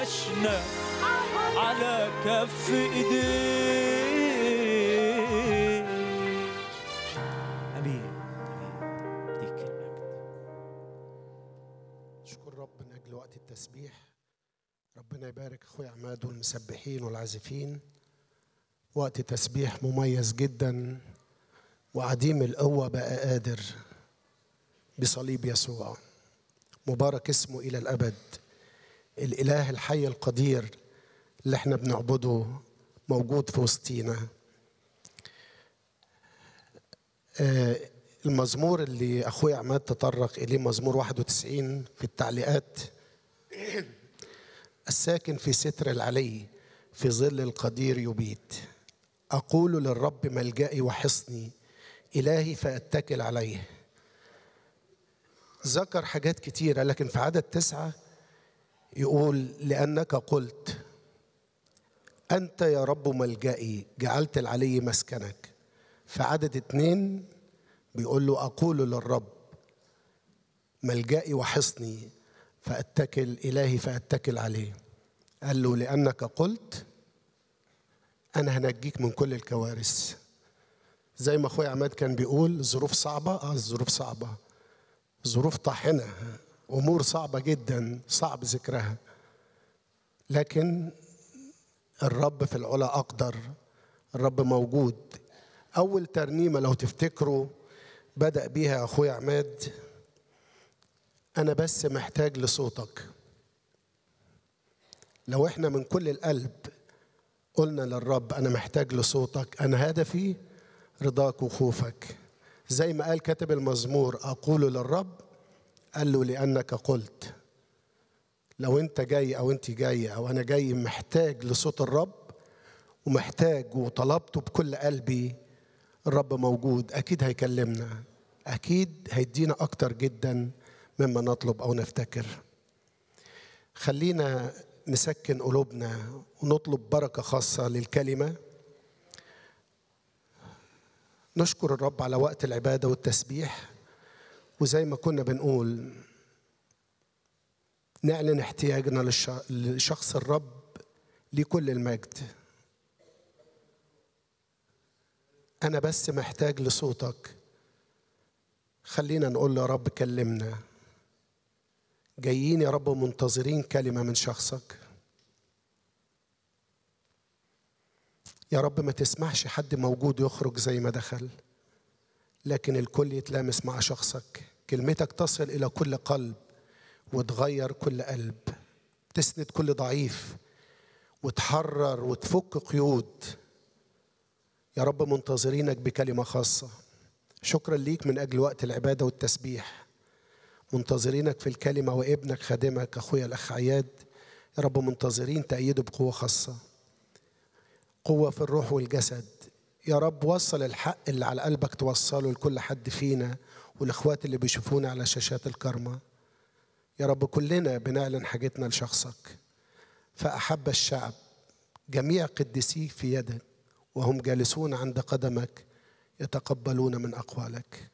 عشنا على كف ايديك امين امين ليك المجد اشكر رب من اجل وقت التسبيح ربنا يبارك اخويا عماد والمسبحين والعازفين وقت تسبيح مميز جدا وعديم القوه بقى قادر بصليب يسوع مبارك اسمه الى الابد الاله الحي القدير اللي احنا بنعبده موجود في وسطينا آه، المزمور اللي اخويا عماد تطرق اليه مزمور 91 في التعليقات الساكن في ستر العلي في ظل القدير يبيت اقول للرب ملجئي وحصني الهي فاتكل عليه ذكر حاجات كتيره لكن في عدد تسعه يقول لانك قلت انت يا رب ملجئي جعلت العلي مسكنك في عدد اتنين بيقول له أقول للرب ملجئي وحصني فأتكل إلهي فأتكل عليه قال له لأنك قلت أنا هنجيك من كل الكوارث زي ما أخويا عماد كان بيقول ظروف صعبة آه الظروف صعبة ظروف طاحنة أمور صعبة جدا صعب ذكرها لكن الرب في العلا أقدر الرب موجود أول ترنيمة لو تفتكروا بدأ بيها أخويا عماد أنا بس محتاج لصوتك لو إحنا من كل القلب قلنا للرب أنا محتاج لصوتك أنا هدفي رضاك وخوفك زي ما قال كاتب المزمور أقول للرب قال له لأنك قلت لو أنت جاي أو أنت جاية أو أنا جاي محتاج لصوت الرب ومحتاج وطلبته بكل قلبي الرب موجود اكيد هيكلمنا اكيد هيدينا اكتر جدا مما نطلب او نفتكر خلينا نسكن قلوبنا ونطلب بركه خاصه للكلمه نشكر الرب على وقت العباده والتسبيح وزي ما كنا بنقول نعلن احتياجنا للش- لشخص الرب لكل المجد أنا بس محتاج لصوتك خلينا نقول له يا رب كلمنا جايين يا رب منتظرين كلمة من شخصك يا رب ما تسمحش حد موجود يخرج زي ما دخل لكن الكل يتلامس مع شخصك كلمتك تصل إلى كل قلب وتغير كل قلب تسند كل ضعيف وتحرر وتفك قيود يا رب منتظرينك بكلمة خاصة شكرا ليك من أجل وقت العبادة والتسبيح منتظرينك في الكلمة وابنك خادمك أخويا الأخ عياد يا رب منتظرين تأييده بقوة خاصة قوة في الروح والجسد يا رب وصل الحق اللي على قلبك توصله لكل حد فينا والإخوات اللي بيشوفونا على شاشات الكرمة يا رب كلنا بنعلن حاجتنا لشخصك فأحب الشعب جميع قديسيك في يدك وهم جالسون عند قدمك يتقبلون من أقوالك